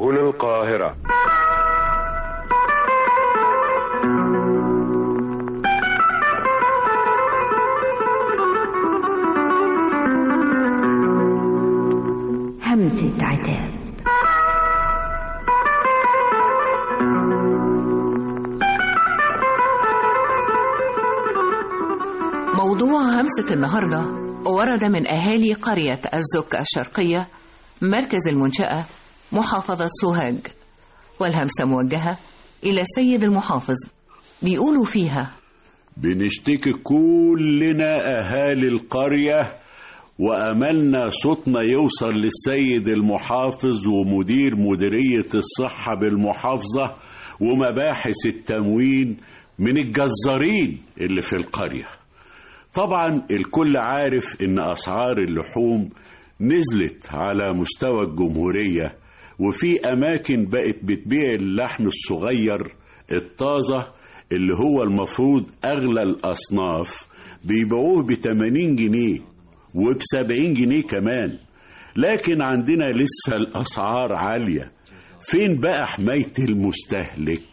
هنا القاهرة همسة عتاب موضوع همسة النهاردة ورد من أهالي قرية الزك الشرقية مركز المنشأة محافظة سوهاج والهمسة موجهة إلى السيد المحافظ بيقولوا فيها بنشتكي كلنا أهالي القرية وأملنا صوتنا يوصل للسيد المحافظ ومدير مديرية الصحة بالمحافظة ومباحث التموين من الجزارين اللي في القرية طبعا الكل عارف ان اسعار اللحوم نزلت على مستوى الجمهورية وفي اماكن بقت بتبيع اللحم الصغير الطازة اللي هو المفروض اغلى الاصناف بيبيعوه ب 80 جنيه وب 70 جنيه كمان لكن عندنا لسه الاسعار عالية فين بقى حماية المستهلك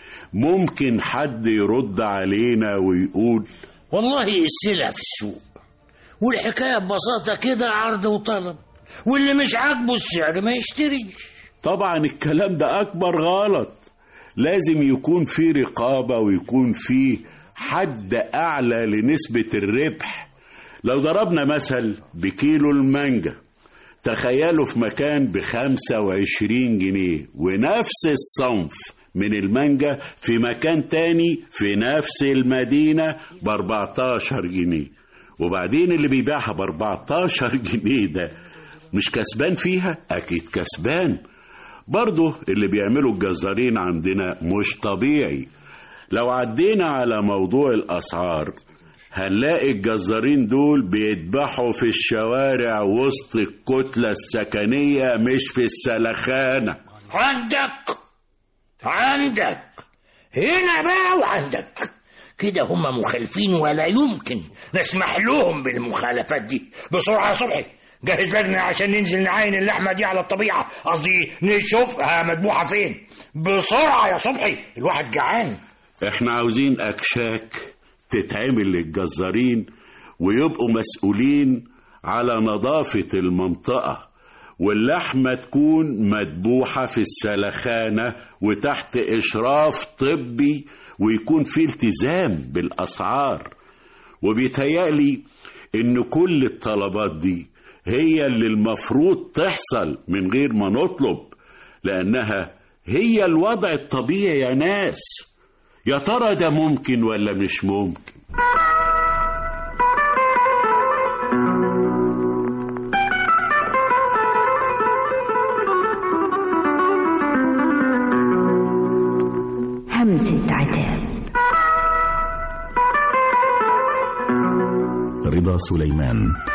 ممكن حد يرد علينا ويقول والله السلع في السوق والحكاية ببساطة كده عرض وطلب واللي مش عاجبه السعر ما يشتريش طبعا الكلام ده أكبر غلط لازم يكون في رقابة ويكون في حد أعلى لنسبة الربح لو ضربنا مثل بكيلو المانجا تخيلوا في مكان بخمسة وعشرين جنيه ونفس الصنف من المانجا في مكان تاني في نفس المدينة ب 14 جنيه وبعدين اللي بيبيعها ب 14 جنيه ده مش كسبان فيها أكيد كسبان برضه اللي بيعملوا الجزارين عندنا مش طبيعي لو عدينا على موضوع الأسعار هنلاقي الجزارين دول بيذبحوا في الشوارع وسط الكتلة السكنية مش في السلخانة عندك عندك هنا بقى وعندك كده هم مخالفين ولا يمكن نسمح لهم بالمخالفات دي بسرعة يا صبحي جهز لجنة عشان ننزل نعاين اللحمة دي على الطبيعة قصدي نشوفها مذبوحة فين بسرعة يا صبحي الواحد جعان احنا عاوزين أكشاك تتعمل للجزارين ويبقوا مسؤولين على نظافة المنطقة واللحمة تكون مذبوحة في السلخانة وتحت إشراف طبي ويكون في التزام بالأسعار وبيتهيألي إن كل الطلبات دي هي اللي المفروض تحصل من غير ما نطلب لأنها هي الوضع الطبيعي يا ناس يا ترى ده ممكن ولا مش ممكن همسة عتاب رضا سليمان